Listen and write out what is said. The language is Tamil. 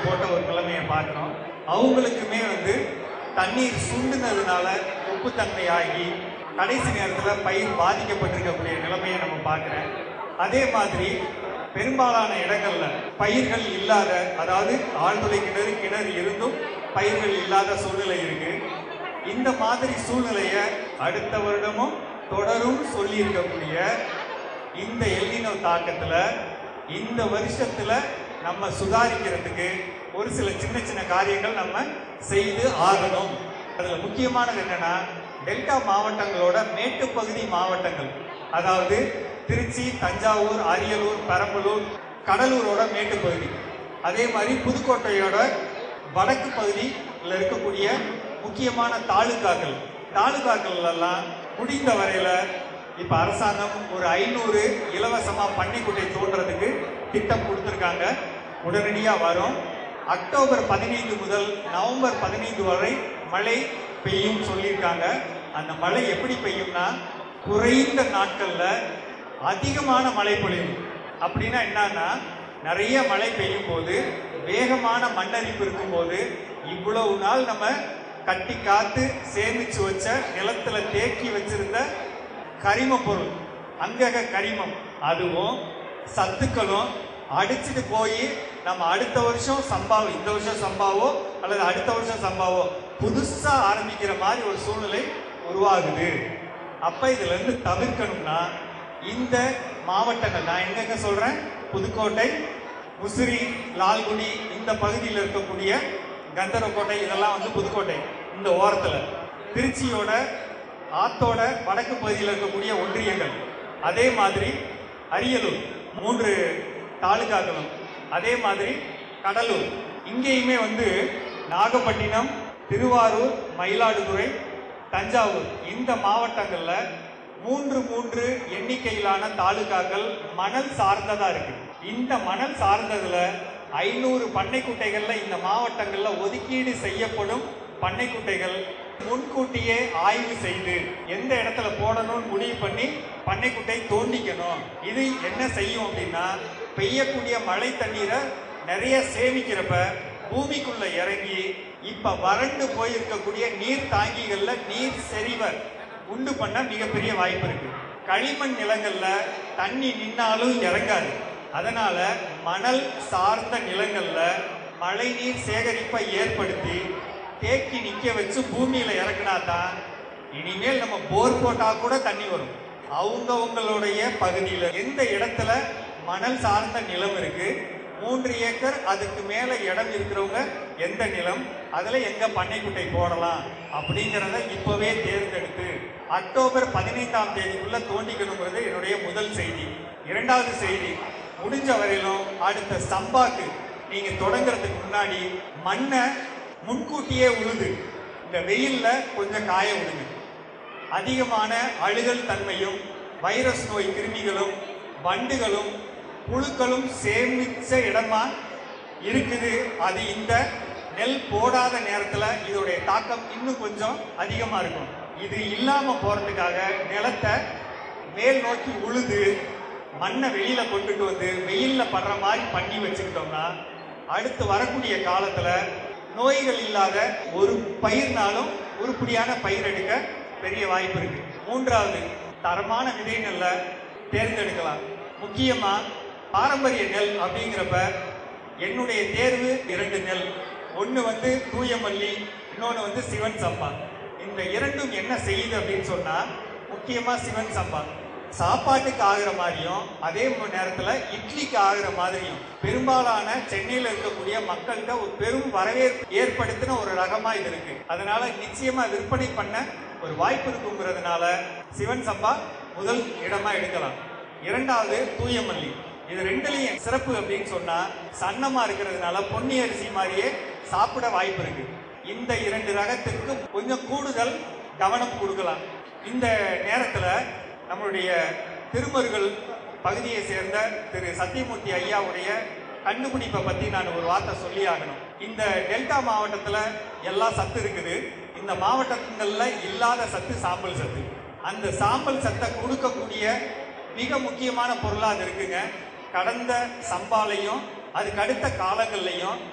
போட்ட ஒரு நிலைமையை பார்க்குறோம் அவங்களுக்குமே வந்து தண்ணீர் சுண்டுனதுனால உப்புத்தன்மையாகி கடைசி நேரத்தில் பயிர் பாதிக்கப்பட்டிருக்கக்கூடிய நிலைமையை நம்ம பார்க்குறேன் அதே மாதிரி பெரும்பாலான இடங்கள்ல பயிர்கள் இல்லாத அதாவது ஆழ்துளை கிணறு கிணறு இருந்தும் பயிர்கள் இல்லாத சூழ்நிலை இருக்கு இந்த மாதிரி சூழ்நிலையை அடுத்த வருடமும் தொடரும் சொல்லி இருக்கக்கூடிய இந்த எல்லினோ தாக்கத்துல இந்த வருஷத்துல நம்ம சுதாரிக்கிறதுக்கு ஒரு சில சின்ன சின்ன காரியங்கள் நம்ம செய்து ஆகணும் அதுல முக்கியமானது என்னன்னா டெல்டா மாவட்டங்களோட மேட்டுப்பகுதி மாவட்டங்கள் அதாவது திருச்சி தஞ்சாவூர் அரியலூர் பெரம்பலூர் கடலூரோட மேட்டுப்பகுதி அதே மாதிரி புதுக்கோட்டையோட வடக்கு பகுதியில் இருக்கக்கூடிய முக்கியமான தாலுகாக்கள் தாலுகாக்கள் எல்லாம் முடிந்த வரையில இப்ப அரசாங்கம் ஒரு ஐநூறு இலவசமா பன்னிக்குட்டை தோன்றதுக்கு திட்டம் கொடுத்துருக்காங்க உடனடியா வரும் அக்டோபர் பதினைந்து முதல் நவம்பர் பதினைந்து வரை மழை பெய்யும் சொல்லியிருக்காங்க அந்த மழை எப்படி பெய்யும்னா குறைந்த நாட்கள்ல அதிகமான மழை பொழிவு அப்படின்னா என்னன்னா நிறைய மழை பெய்யும் போது வேகமான மண்ணரிப்பு இருக்கும்போது இவ்வளவு நாள் நம்ம கட்டி காத்து சேமிச்சு வச்ச நிலத்துல தேக்கி வச்சிருந்த கரிம பொருள் அங்கக கரிமம் அதுவும் சத்துக்களும் அடிச்சுட்டு போய் நம்ம அடுத்த வருஷம் சம்பாவோ இந்த வருஷம் சம்பாவோ அல்லது அடுத்த வருஷம் சம்பாவோ புதுசா ஆரம்பிக்கிற மாதிரி ஒரு சூழ்நிலை உருவாகுது அப்ப இதுல இருந்து தவிர்க்கணும்னா இந்த மாவட்டங்கள் நான் எங்கெங்க சொல்றேன் புதுக்கோட்டை முசிறி லால்குடி இந்த பகுதியில் இருக்கக்கூடிய கந்தரக்கோட்டை இதெல்லாம் வந்து புதுக்கோட்டை இந்த ஓரத்துல திருச்சியோட ஆத்தோட வடக்கு பகுதியில் இருக்கக்கூடிய ஒன்றியங்கள் அதே மாதிரி அரியலூர் மூன்று தாலுகாக்களும் அதே மாதிரி கடலூர் இங்கேயுமே வந்து நாகப்பட்டினம் திருவாரூர் மயிலாடுதுறை தஞ்சாவூர் இந்த மாவட்டங்கள்ல மூன்று மூன்று எண்ணிக்கையிலான தாலுகாக்கள் மணல் சார்ந்ததா இருக்கு இந்த மணல் சார்ந்ததுல ஐநூறு பண்ணைக்குட்டைகள்ல இந்த மாவட்டங்கள்ல ஒதுக்கீடு செய்யப்படும் பண்ணைக்குட்டைகள் முன்கூட்டியே ஆய்வு செய்து எந்த இடத்துல போடணும்னு முடிவு பண்ணி பண்ணைக்குட்டை தோண்டிக்கணும் இது என்ன செய்யும் அப்படின்னா பெய்யக்கூடிய மழை தண்ணீரை நிறைய சேமிக்கிறப்ப பூமிக்குள்ள இறங்கி இப்ப வறண்டு போயிருக்கக்கூடிய நீர் தாங்கிகள்ல நீர் செறிவை உண்டு பண்ண மிகப்பெரிய வாய்ப்பு இருக்கு களிமண் நிலங்கள்ல தண்ணி நின்னாலும் இறங்காது அதனால மணல் சார்ந்த நிலங்கள்ல மழைநீர் சேகரிப்பை ஏற்படுத்தி தேக்கி நிக்க வச்சு பூமியில இறக்குனா தான் இனிமேல் நம்ம போர் போட்டா கூட தண்ணி வரும் அவங்கவங்களுடைய பகுதியில எந்த இடத்துல மணல் சார்ந்த நிலம் இருக்கு மூன்று ஏக்கர் அதுக்கு மேல இடம் இருக்கிறவங்க எந்த நிலம் அதுல எங்க பண்ணைக்குட்டை போடலாம் அப்படிங்கிறத இப்பவே தேர்ந்தெடுத்து அக்டோபர் பதினைந்தாம் தேதிக்குள்ள தோண்டிக்கணுங்கிறது என்னுடைய முதல் செய்தி இரண்டாவது செய்தி முடிஞ்ச வரையிலும் அடுத்த சம்பாக்கு நீங்க தொடங்குறதுக்கு முன்னாடி மண்ணை முன்கூட்டியே உழுது இந்த வெயில்ல கொஞ்சம் காய விடுங்க அதிகமான அழுகல் தன்மையும் வைரஸ் நோய் கிருமிகளும் வண்டுகளும் புழுக்களும் சேமிச்ச இடமா இருக்குது அது இந்த நெல் போடாத நேரத்துல இதோடைய தாக்கம் இன்னும் கொஞ்சம் அதிகமா இருக்கும் இது இல்லாம போறதுக்காக நிலத்தை மேல் நோக்கி உழுது மண்ணை வெளியில கொண்டுட்டு வந்து வெயில்ல படுற மாதிரி பண்ணி வச்சுக்கிட்டோம்னா அடுத்து வரக்கூடிய காலத்துல நோய்கள் இல்லாத ஒரு பயிர்னாலும் உருப்படியான பயிர் எடுக்க பெரிய வாய்ப்பு இருக்கு மூன்றாவது தரமான விதை நெல்லை தேர்ந்தெடுக்கலாம் முக்கியமா பாரம்பரிய நெல் அப்படிங்கிறப்ப என்னுடைய தேர்வு இரண்டு நெல் ஒன்று வந்து தூயமல்லி இன்னொன்று வந்து சிவன் சம்பா இந்த இரண்டும் என்ன செய்யுது அப்படின்னு சொன்னா முக்கியமா சிவன் சம்பா சாப்பாட்டுக்கு ஆகுற மாதிரியும் அதே ம- நேரத்துல இட்லிக்கு ஆகுற மாதிரியும் பெரும்பாலான சென்னையில இருக்கக்கூடிய மக்கள்கிட்ட ஒரு பெரும் வரவேற்பு ஏற்படுத்தின ஒரு ரகமா இது இருக்கு அதனால நிச்சயமா விற்பனை பண்ண ஒரு வாய்ப்பு இருக்குங்கிறதுனால சிவன் சம்பா முதல் இடமா எடுக்கலாம் இரண்டாவது தூயமல்லி இது ரெண்டுலயும் சிறப்பு அப்படின்னு சொன்னா சன்னமா இருக்கிறதுனால பொன்னி அரிசி மாதிரியே சாப்பிட வாய்ப்பு இருக்கு இந்த இரண்டு ரகத்துக்கு கொஞ்சம் கூடுதல் கவனம் கொடுக்கலாம் இந்த நேரத்துல நம்மளுடைய திருமருகள் பகுதியை சேர்ந்த திரு சத்தியமூர்த்தி ஐயாவுடைய கண்டுபிடிப்பை பத்தி நான் ஒரு வார்த்தை சொல்லி ஆகணும் இந்த டெல்டா மாவட்டத்துல எல்லா சத்து இருக்குது இந்த மாவட்டங்கள்ல இல்லாத சத்து சாம்பல் சத்து அந்த சாம்பல் சத்தை கொடுக்கக்கூடிய மிக முக்கியமான பொருளா அது இருக்குங்க கடந்த சம்பாலையும் அதுக்கு அடுத்த காலங்கள்லையும்